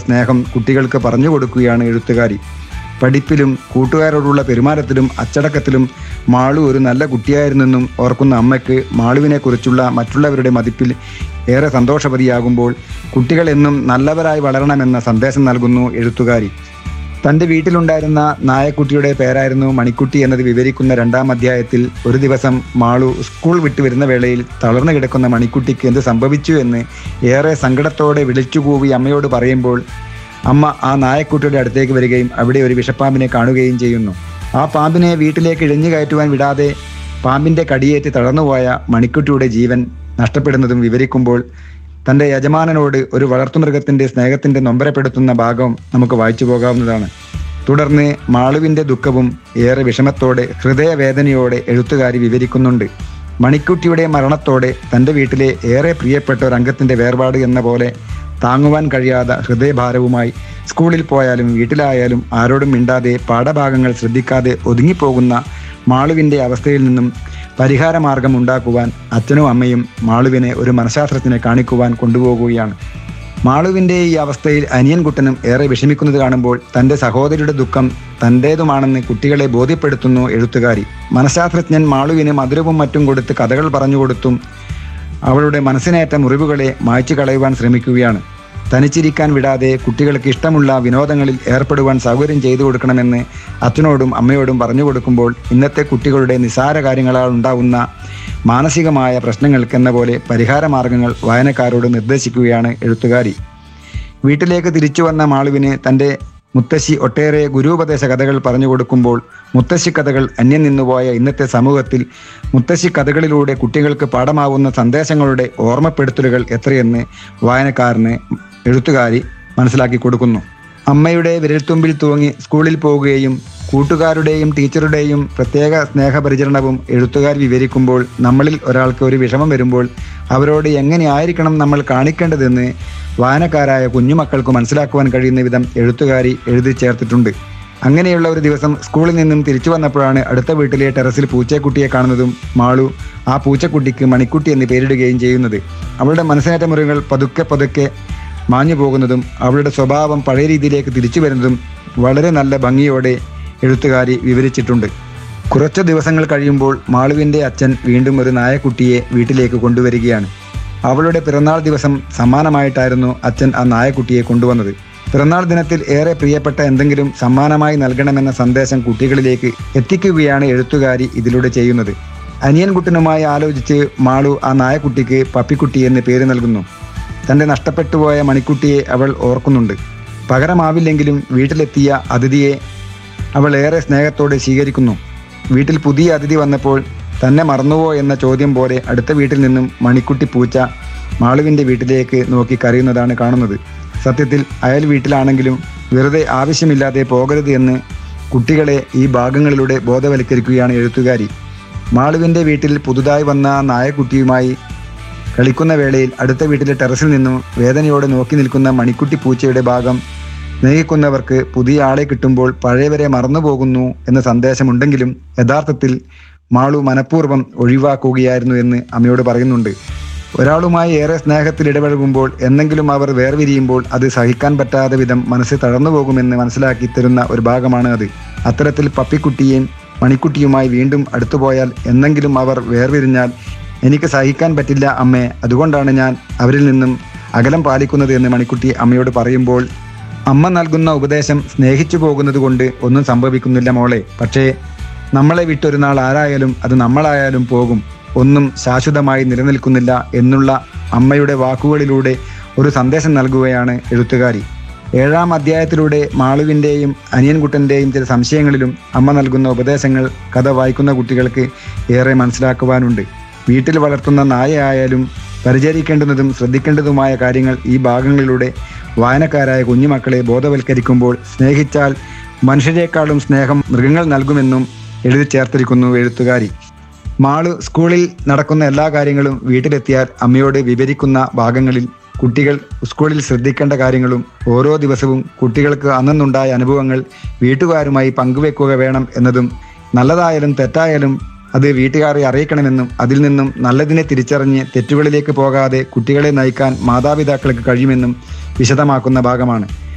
സ്നേഹം കുട്ടികൾക്ക് പറഞ്ഞു കൊടുക്കുകയാണ് എഴുത്തുകാരി പഠിപ്പിലും കൂട്ടുകാരോടുള്ള പെരുമാറ്റത്തിലും അച്ചടക്കത്തിലും മാളു ഒരു നല്ല കുട്ടിയായിരുന്നെന്നും ഓർക്കുന്ന അമ്മയ്ക്ക് മാളുവിനെക്കുറിച്ചുള്ള മറ്റുള്ളവരുടെ മതിപ്പിൽ ഏറെ സന്തോഷവതിയാകുമ്പോൾ കുട്ടികൾ എന്നും നല്ലവരായി വളരണമെന്ന സന്ദേശം നൽകുന്നു എഴുത്തുകാരി തൻ്റെ വീട്ടിലുണ്ടായിരുന്ന നായക്കുട്ടിയുടെ പേരായിരുന്നു മണിക്കുട്ടി എന്നത് വിവരിക്കുന്ന രണ്ടാം അധ്യായത്തിൽ ഒരു ദിവസം മാളു സ്കൂൾ വിട്ടു വരുന്ന വേളയിൽ തളർന്നു കിടക്കുന്ന മണിക്കുട്ടിക്ക് എന്ത് സംഭവിച്ചു എന്ന് ഏറെ സങ്കടത്തോടെ വിളിച്ചുകൂവി അമ്മയോട് പറയുമ്പോൾ അമ്മ ആ നായക്കുട്ടിയുടെ അടുത്തേക്ക് വരികയും അവിടെ ഒരു വിഷപ്പാമ്പിനെ കാണുകയും ചെയ്യുന്നു ആ പാമ്പിനെ വീട്ടിലേക്ക് ഇഴഞ്ഞു കയറ്റുവാൻ വിടാതെ പാമ്പിന്റെ കടിയേറ്റ് തളർന്നുപോയ മണിക്കുട്ടിയുടെ ജീവൻ നഷ്ടപ്പെടുന്നതും വിവരിക്കുമ്പോൾ തന്റെ യജമാനനോട് ഒരു വളർത്തുമൃഗത്തിന്റെ സ്നേഹത്തിന്റെ നൊമ്പരപ്പെടുത്തുന്ന ഭാഗം നമുക്ക് വായിച്ചു പോകാവുന്നതാണ് തുടർന്ന് മാളുവിന്റെ ദുഃഖവും ഏറെ വിഷമത്തോടെ ഹൃദയവേദനയോടെ എഴുത്തുകാരി വിവരിക്കുന്നുണ്ട് മണിക്കുട്ടിയുടെ മരണത്തോടെ തന്റെ വീട്ടിലെ ഏറെ പ്രിയപ്പെട്ട ഒരു അംഗത്തിന്റെ വേർപാട് എന്ന പോലെ താങ്ങുവാൻ കഴിയാതെ ഹൃദയഭാരവുമായി സ്കൂളിൽ പോയാലും വീട്ടിലായാലും ആരോടും മിണ്ടാതെ പാഠഭാഗങ്ങൾ ശ്രദ്ധിക്കാതെ ഒതുങ്ങിപ്പോകുന്ന മാളുവിന്റെ അവസ്ഥയിൽ നിന്നും പരിഹാരമാർഗം ഉണ്ടാക്കുവാൻ അച്ഛനും അമ്മയും മാളുവിനെ ഒരു മനഃശാസ്ത്രജ്ഞനെ കാണിക്കുവാൻ കൊണ്ടുപോകുകയാണ് മാളുവിന്റെ ഈ അവസ്ഥയിൽ അനിയൻകുട്ടനും ഏറെ വിഷമിക്കുന്നത് കാണുമ്പോൾ തന്റെ സഹോദരിയുടെ ദുഃഖം തന്റേതുമാണെന്ന് കുട്ടികളെ ബോധ്യപ്പെടുത്തുന്നു എഴുത്തുകാരി മനഃശാസ്ത്രജ്ഞൻ മാളുവിന് മധുരവും മറ്റും കൊടുത്ത് കഥകൾ പറഞ്ഞു കൊടുത്തും അവളുടെ മനസ്സിനേറ്റ മുറിവുകളെ മായ്ച്ചു കളയുവാൻ ശ്രമിക്കുകയാണ് തനിച്ചിരിക്കാൻ വിടാതെ കുട്ടികൾക്ക് ഇഷ്ടമുള്ള വിനോദങ്ങളിൽ ഏർപ്പെടുവാൻ സൗകര്യം ചെയ്തു കൊടുക്കണമെന്ന് അച്ഛനോടും അമ്മയോടും പറഞ്ഞു കൊടുക്കുമ്പോൾ ഇന്നത്തെ കുട്ടികളുടെ നിസാര കാര്യങ്ങളാൽ ഉണ്ടാകുന്ന മാനസികമായ പ്രശ്നങ്ങൾക്കെന്ന പോലെ പരിഹാര മാർഗങ്ങൾ വായനക്കാരോട് നിർദ്ദേശിക്കുകയാണ് എഴുത്തുകാരി വീട്ടിലേക്ക് തിരിച്ചു വന്ന മാളുവിന് തൻ്റെ മുത്തശ്ശി ഒട്ടേറെ ഗുരുപദേശ കഥകൾ പറഞ്ഞു കൊടുക്കുമ്പോൾ മുത്തശ്ശി കഥകൾ അന്യം നിന്നുപോയ ഇന്നത്തെ സമൂഹത്തിൽ മുത്തശ്ശി കഥകളിലൂടെ കുട്ടികൾക്ക് പാഠമാവുന്ന സന്ദേശങ്ങളുടെ ഓർമ്മപ്പെടുത്തലുകൾ എത്രയെന്ന് വായനക്കാരന് എഴുത്തുകാരി മനസ്സിലാക്കി കൊടുക്കുന്നു അമ്മയുടെ വിരൽത്തുമ്പിൽ തൂങ്ങി സ്കൂളിൽ പോവുകയും കൂട്ടുകാരുടെയും ടീച്ചറുടെയും പ്രത്യേക സ്നേഹപരിചരണവും എഴുത്തുകാർ വിവരിക്കുമ്പോൾ നമ്മളിൽ ഒരാൾക്ക് ഒരു വിഷമം വരുമ്പോൾ അവരോട് എങ്ങനെയായിരിക്കണം നമ്മൾ കാണിക്കേണ്ടതെന്ന് വായനക്കാരായ കുഞ്ഞുമക്കൾക്ക് മനസ്സിലാക്കുവാൻ കഴിയുന്ന വിധം എഴുത്തുകാരി എഴുതി ചേർത്തിട്ടുണ്ട് അങ്ങനെയുള്ള ഒരു ദിവസം സ്കൂളിൽ നിന്നും തിരിച്ചു വന്നപ്പോഴാണ് അടുത്ത വീട്ടിലെ ടെറസിൽ പൂച്ചക്കുട്ടിയെ കാണുന്നതും മാളു ആ പൂച്ചക്കുട്ടിക്ക് മണിക്കുട്ടി എന്ന് പേരിടുകയും ചെയ്യുന്നത് അവളുടെ മനസ്സിനേറ്റ മുറിവുകൾ പതുക്കെ പതുക്കെ മാഞ്ഞു പോകുന്നതും അവളുടെ സ്വഭാവം പഴയ രീതിയിലേക്ക് തിരിച്ചു വരുന്നതും വളരെ നല്ല ഭംഗിയോടെ എഴുത്തുകാരി വിവരിച്ചിട്ടുണ്ട് കുറച്ച് ദിവസങ്ങൾ കഴിയുമ്പോൾ മാളുവിൻ്റെ അച്ഛൻ വീണ്ടും ഒരു നായക്കുട്ടിയെ വീട്ടിലേക്ക് കൊണ്ടുവരികയാണ് അവളുടെ പിറന്നാൾ ദിവസം സമ്മാനമായിട്ടായിരുന്നു അച്ഛൻ ആ നായക്കുട്ടിയെ കൊണ്ടുവന്നത് പിറന്നാൾ ദിനത്തിൽ ഏറെ പ്രിയപ്പെട്ട എന്തെങ്കിലും സമ്മാനമായി നൽകണമെന്ന സന്ദേശം കുട്ടികളിലേക്ക് എത്തിക്കുകയാണ് എഴുത്തുകാരി ഇതിലൂടെ ചെയ്യുന്നത് അനിയൻകുട്ടനുമായി ആലോചിച്ച് മാളു ആ നായക്കുട്ടിക്ക് പപ്പിക്കുട്ടി എന്ന് പേര് നൽകുന്നു തൻ്റെ നഷ്ടപ്പെട്ടുപോയ മണിക്കുട്ടിയെ അവൾ ഓർക്കുന്നുണ്ട് പകരമാവില്ലെങ്കിലും വീട്ടിലെത്തിയ അതിഥിയെ അവൾ ഏറെ സ്നേഹത്തോടെ സ്വീകരിക്കുന്നു വീട്ടിൽ പുതിയ അതിഥി വന്നപ്പോൾ തന്നെ മറന്നുവോ എന്ന ചോദ്യം പോലെ അടുത്ത വീട്ടിൽ നിന്നും മണിക്കുട്ടി പൂച്ച മാളുവിൻ്റെ വീട്ടിലേക്ക് നോക്കി കരയുന്നതാണ് കാണുന്നത് സത്യത്തിൽ അയൽ വീട്ടിലാണെങ്കിലും വെറുതെ ആവശ്യമില്ലാതെ പോകരുത് എന്ന് കുട്ടികളെ ഈ ഭാഗങ്ങളിലൂടെ ബോധവൽക്കരിക്കുകയാണ് എഴുത്തുകാരി മാളുവിൻ്റെ വീട്ടിൽ പുതുതായി വന്ന നായക്കുട്ടിയുമായി കളിക്കുന്ന വേളയിൽ അടുത്ത വീട്ടിലെ ടെറസിൽ നിന്നും വേദനയോടെ നോക്കി നിൽക്കുന്ന മണിക്കുട്ടി പൂച്ചയുടെ ഭാഗം സ്നേഹിക്കുന്നവർക്ക് പുതിയ ആളെ കിട്ടുമ്പോൾ പഴയവരെ മറന്നുപോകുന്നു എന്ന സന്ദേശമുണ്ടെങ്കിലും യഥാർത്ഥത്തിൽ മാളു മനഃപൂർവ്വം ഒഴിവാക്കുകയായിരുന്നു എന്ന് അമ്മയോട് പറയുന്നുണ്ട് ഒരാളുമായി ഏറെ സ്നേഹത്തിൽ ഇടപഴകുമ്പോൾ എന്തെങ്കിലും അവർ വേർപിരിയുമ്പോൾ അത് സഹിക്കാൻ പറ്റാത്ത വിധം മനസ്സ് തളർന്നു പോകുമെന്ന് മനസ്സിലാക്കി തരുന്ന ഒരു ഭാഗമാണ് അത് അത്തരത്തിൽ പപ്പിക്കുട്ടിയെയും മണിക്കുട്ടിയുമായി വീണ്ടും അടുത്തുപോയാൽ എന്തെങ്കിലും അവർ വേർപിരിഞ്ഞാൽ എനിക്ക് സഹിക്കാൻ പറ്റില്ല അമ്മേ അതുകൊണ്ടാണ് ഞാൻ അവരിൽ നിന്നും അകലം പാലിക്കുന്നത് എന്ന് മണിക്കുട്ടി അമ്മയോട് പറയുമ്പോൾ അമ്മ നൽകുന്ന ഉപദേശം സ്നേഹിച്ചു പോകുന്നത് കൊണ്ട് ഒന്നും സംഭവിക്കുന്നില്ല മോളെ പക്ഷേ നമ്മളെ വിട്ടൊരു നാൾ ആരായാലും അത് നമ്മളായാലും പോകും ഒന്നും ശാശ്വതമായി നിലനിൽക്കുന്നില്ല എന്നുള്ള അമ്മയുടെ വാക്കുകളിലൂടെ ഒരു സന്ദേശം നൽകുകയാണ് എഴുത്തുകാരി ഏഴാം അധ്യായത്തിലൂടെ മാളുവിൻ്റെയും അനിയൻകുട്ടൻ്റെയും ചില സംശയങ്ങളിലും അമ്മ നൽകുന്ന ഉപദേശങ്ങൾ കഥ വായിക്കുന്ന കുട്ടികൾക്ക് ഏറെ മനസ്സിലാക്കുവാനുണ്ട് വീട്ടിൽ വളർത്തുന്ന നായയായാലും പരിചരിക്കേണ്ടുന്നതും ശ്രദ്ധിക്കേണ്ടതുമായ കാര്യങ്ങൾ ഈ ഭാഗങ്ങളിലൂടെ വായനക്കാരായ കുഞ്ഞുമക്കളെ ബോധവൽക്കരിക്കുമ്പോൾ സ്നേഹിച്ചാൽ മനുഷ്യരെക്കാളും സ്നേഹം മൃഗങ്ങൾ നൽകുമെന്നും എഴുതി ചേർത്തിരിക്കുന്നു എഴുത്തുകാരി മാളു സ്കൂളിൽ നടക്കുന്ന എല്ലാ കാര്യങ്ങളും വീട്ടിലെത്തിയാൽ അമ്മയോട് വിവരിക്കുന്ന ഭാഗങ്ങളിൽ കുട്ടികൾ സ്കൂളിൽ ശ്രദ്ധിക്കേണ്ട കാര്യങ്ങളും ഓരോ ദിവസവും കുട്ടികൾക്ക് അന്നുണ്ടായ അനുഭവങ്ങൾ വീട്ടുകാരുമായി പങ്കുവെക്കുക വേണം എന്നതും നല്ലതായാലും തെറ്റായാലും അത് വീട്ടുകാരെ അറിയിക്കണമെന്നും അതിൽ നിന്നും നല്ലതിനെ തിരിച്ചറിഞ്ഞ് തെറ്റുകളിലേക്ക് പോകാതെ കുട്ടികളെ നയിക്കാൻ മാതാപിതാക്കൾക്ക് കഴിയുമെന്നും വിശദമാക്കുന്ന ഭാഗമാണ്